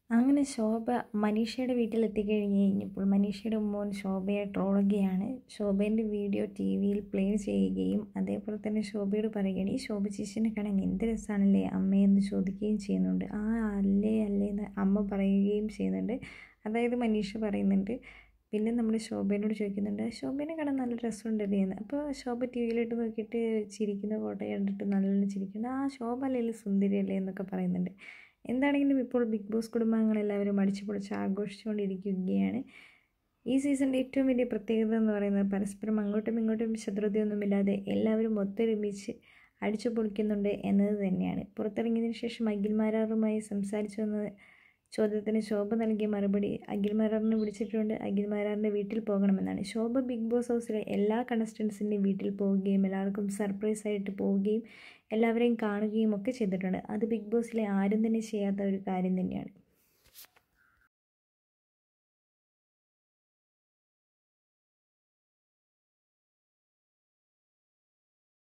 അങ്ങനെ ശോഭ മനീഷയുടെ വീട്ടിലെത്തിക്കഴിഞ്ഞ് കഴിഞ്ഞപ്പോൾ മനീഷയുടെ മോൻ ശോഭയെ ട്രോളുകയാണ് ശോഭേൻ്റെ വീഡിയോ ടി വിയിൽ പ്ലേ ചെയ്യുകയും അതേപോലെ തന്നെ ശോഭയോട് പറയുകയാണ് ഈ ശോഭ ചേച്ചിനെ കാണാൻ എന്ത് രസമാണല്ലേ അമ്മയെന്ന് ചോദിക്കുകയും ചെയ്യുന്നുണ്ട് ആ അല്ലേ അല്ലേ എന്ന് അമ്മ പറയുകയും ചെയ്യുന്നുണ്ട് അതായത് മനീഷ പറയുന്നുണ്ട് പിന്നെ നമ്മൾ ശോഭേനോട് ചോദിക്കുന്നുണ്ട് ശോഭേനെ കാണാൻ നല്ല രസമുണ്ടല്ലേ എന്ന് അപ്പോൾ ശോഭ ടി വിയിലിട്ട് നോക്കിയിട്ട് ചിരിക്കുന്ന ഫോട്ടോ കണ്ടിട്ട് നല്ല ചിരിക്കുന്നുണ്ട് ആ ശോഭ അല്ലെങ്കിൽ സുന്ദരിയല്ലേ എന്നൊക്കെ പറയുന്നുണ്ട് എന്താണെങ്കിലും ഇപ്പോൾ ബിഗ് ബോസ് കുടുംബാംഗങ്ങളെല്ലാവരും അടിച്ചു പൊളിച്ച് ആഘോഷിച്ചുകൊണ്ടിരിക്കുകയാണ് ഈ സീസണിൻ്റെ ഏറ്റവും വലിയ പ്രത്യേകത എന്ന് പറയുന്നത് പരസ്പരം അങ്ങോട്ടും ഇങ്ങോട്ടും ശത്രുതയൊന്നുമില്ലാതെ എല്ലാവരും ഒത്തൊരുമിച്ച് അടിച്ചു പൊളിക്കുന്നുണ്ട് എന്നത് തന്നെയാണ് പുറത്തിറങ്ങിയതിന് ശേഷം അഖിൽമാരാറുമായി സംസാരിച്ചു എന്ന ചോദ്യത്തിന് ശോഭ നൽകിയ മറുപടി അഖിൽമാരാറിനെ വിളിച്ചിട്ടുണ്ട് അഖിൽമാരാറിൻ്റെ വീട്ടിൽ പോകണമെന്നാണ് ശോഭ ബിഗ് ബോസ് ഹൗസിലെ എല്ലാ കണ്ടസ്റ്റൻസിൻ്റെയും വീട്ടിൽ പോവുകയും എല്ലാവർക്കും സർപ്രൈസ് ആയിട്ട് പോവുകയും എല്ലാവരെയും കാണുകയും ഒക്കെ ചെയ്തിട്ടുണ്ട് അത് ബിഗ് ബോസിലെ ആരും തന്നെ ചെയ്യാത്ത ഒരു കാര്യം തന്നെയാണ്